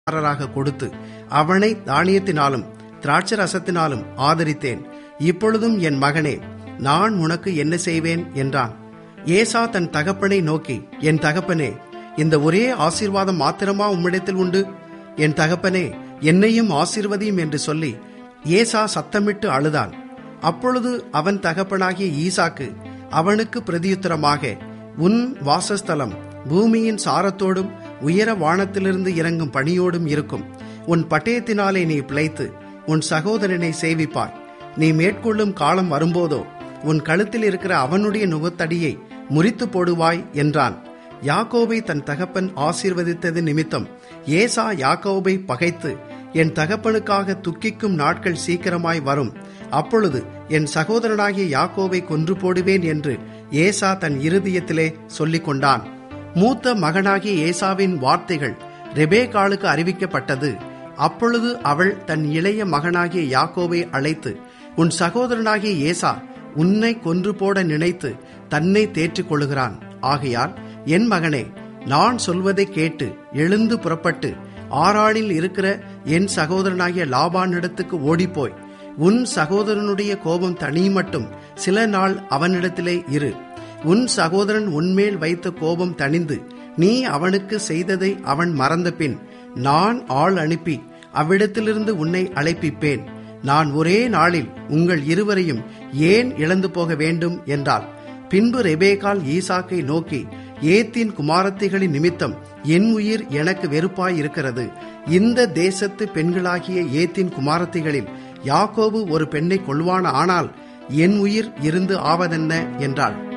காரராக கொடுத்து அவனை தானியத்தினாலும் திராட்சரசத்தினாலும் ஆதரித்தேன் இப்பொழுதும் என் மகனே நான் உனக்கு என்ன செய்வேன் என்றான் ஏசா தன் தகப்பனை நோக்கி என் தகப்பனே இந்த ஒரே ஆசீர்வாதம் மாத்திரமா உம்மிடத்தில் உண்டு என் தகப்பனே என்னையும் ஆசீர்வதியும் என்று சொல்லி ஏசா சத்தமிட்டு அழுதான் அப்பொழுது அவன் தகப்பனாகிய ஈசாக்கு அவனுக்கு பிரதியுத்தரமாக உன் வாசஸ்தலம் பூமியின் சாரத்தோடும் உயர வானத்திலிருந்து இறங்கும் பணியோடும் இருக்கும் உன் பட்டயத்தினாலே நீ பிழைத்து உன் சகோதரனை சேவிப்பாய் நீ மேற்கொள்ளும் காலம் வரும்போதோ உன் கழுத்தில் இருக்கிற அவனுடைய நுகத்தடியை முறித்து போடுவாய் என்றான் யாக்கோபை தன் தகப்பன் ஆசீர்வதித்தது நிமித்தம் ஏசா யாக்கோபை பகைத்து என் தகப்பனுக்காக துக்கிக்கும் நாட்கள் சீக்கிரமாய் வரும் அப்பொழுது என் சகோதரனாகிய யாக்கோவை கொன்று போடுவேன் என்று ஏசா தன் இருதயத்திலே சொல்லிக் கொண்டான் மூத்த மகனாகிய ஏசாவின் வார்த்தைகள் ரெபேகாளுக்கு அறிவிக்கப்பட்டது அப்பொழுது அவள் தன் இளைய மகனாகிய யாக்கோவை அழைத்து உன் சகோதரனாகிய ஏசா உன்னை கொன்று போட நினைத்து தன்னை தேற்றிக் கொள்கிறான் ஆகையால் என் மகனே நான் சொல்வதை கேட்டு எழுந்து புறப்பட்டு ஆறாளில் இருக்கிற என் சகோதரனாகிய லாபானிடத்துக்கு ஓடிப்போய் உன் சகோதரனுடைய கோபம் தனி மட்டும் சில நாள் அவனிடத்திலே இரு உன் சகோதரன் உன்மேல் வைத்த கோபம் தணிந்து நீ அவனுக்கு செய்ததை அவன் மறந்த பின் நான் ஆள் அனுப்பி அவ்விடத்திலிருந்து உன்னை அழைப்பிப்பேன் நான் ஒரே நாளில் உங்கள் இருவரையும் ஏன் இழந்து போக வேண்டும் என்றாள் பின்பு ரெபேகால் ஈசாக்கை நோக்கி ஏத்தின் குமாரத்திகளின் நிமித்தம் என் உயிர் எனக்கு வெறுப்பாய் இருக்கிறது இந்த தேசத்து பெண்களாகிய ஏத்தின் குமாரத்திகளில் யாக்கோபு ஒரு பெண்ணை கொள்வான ஆனால் என் உயிர் இருந்து ஆவதென்ன என்றாள்